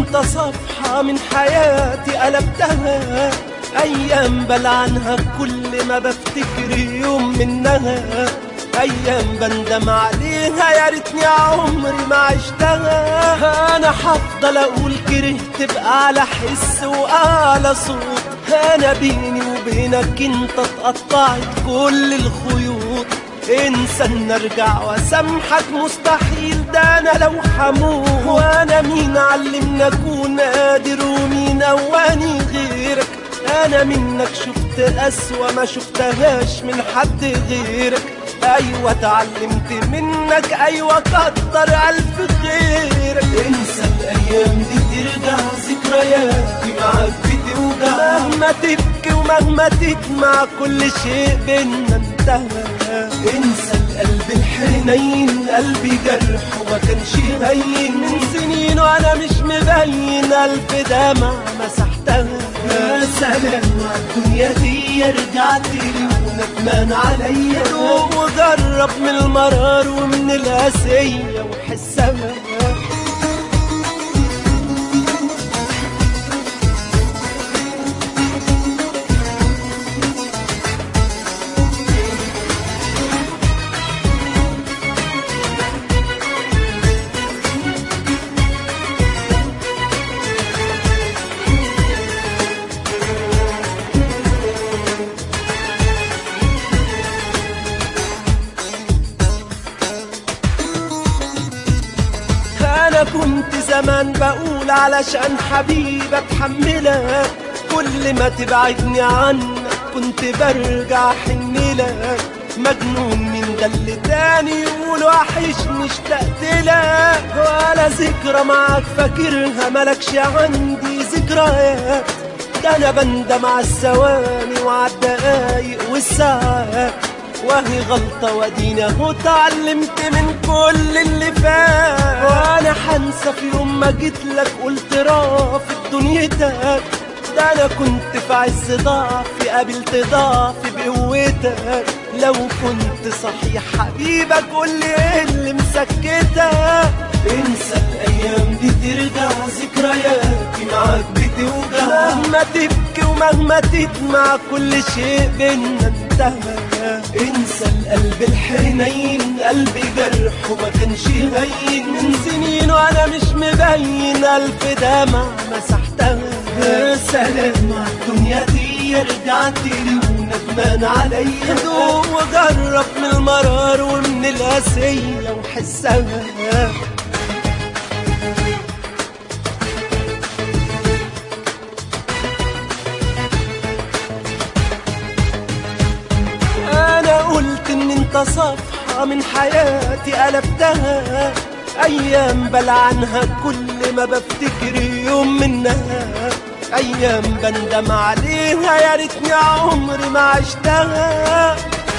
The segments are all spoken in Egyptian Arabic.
انت صفحة من حياتي قلبتها ايام بلعنها كل ما بفتكر يوم منها ايام بندم عليها يا ريتني عمري ما عشتها انا هفضل اقول كرهت باعلى حس واعلى صوت انا بيني وبينك انت اتقطعت كل الخيوط انسى ان ارجع واسامحك مستحيل ده انا لو حموت وانا مين علمني اكون قادر ومين قواني غيرك انا منك شفت اسوأ ما شفتهاش من حد غيرك ايوه اتعلمت منك ايوه كتر الف خيرك انسى الايام دي ترجع ذكرياتي معاك بتوجع مهما تبكي ومهما تدمع كل شيء بينا انتهى انسى القلب الحنين قلبي جرح وما كانش هين من سنين وانا مش مبين الف دمع مسحتها يا سلام على الدنيا دي رجعت لي وندمان عليا دوق وجرب من المرار ومن القاسية وحسها انا كنت زمان بقول علشان حبيبي اتحملك كل ما تبعدني عنك كنت برجع احن لك مجنون من غل تاني يقول وحشني اشتقت لك ولا ذكرى معاك فاكرها ملكش عندي ذكريات ده انا بندم على الثواني وعلى الدقايق والساعات وهي غلطة وادينا اهو اتعلمت من كل اللي فات وانا حنسى في يوم ما جيت لك قلت رافض دنيتك ده انا كنت في عز ضعفي قابلت ضعفي بقوتك لو كنت صحيح حبيبك قول لي ايه اللي مسكتك انسى الايام دي ترجع ذكرياتي معاك بتوجع مهما تبكي ومهما تدمع كل شيء بينا انتهى انسى القلب الحنين قلبي جرح وما كانش هين من سنين وانا مش مبين الف دمع مسحتها يا سلام على الدنيا دي رجعت لي وندمان عليا دوق وجرب من المرار ومن القاسية وحسها انا قلت ان انت صفحة من حياتي قلبتها ايام بلعنها كل ما بفتكر يوم منها ايام بندم عليها يا ريتني عمري ما عشتها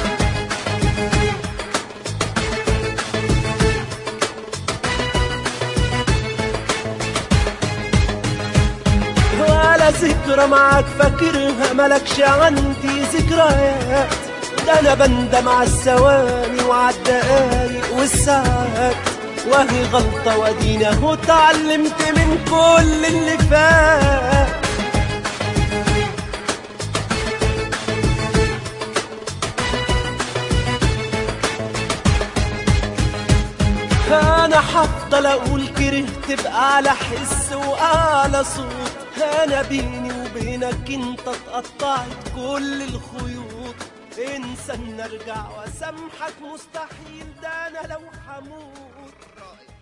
ولا ذكرى معاك فاكرها ملكش عندي ذكريات ده انا بندم على الثواني وعلى الدقايق والساعات وهي غلطة وادينا اهو اتعلمت من كل اللي فات انا هفضل اقول كرهت باعلى حس واعلى صوت انا بيني وبينك انت اتقطعت كل الخيوط انسى ان ارجع واسامحك مستحيل ده انا لو هموت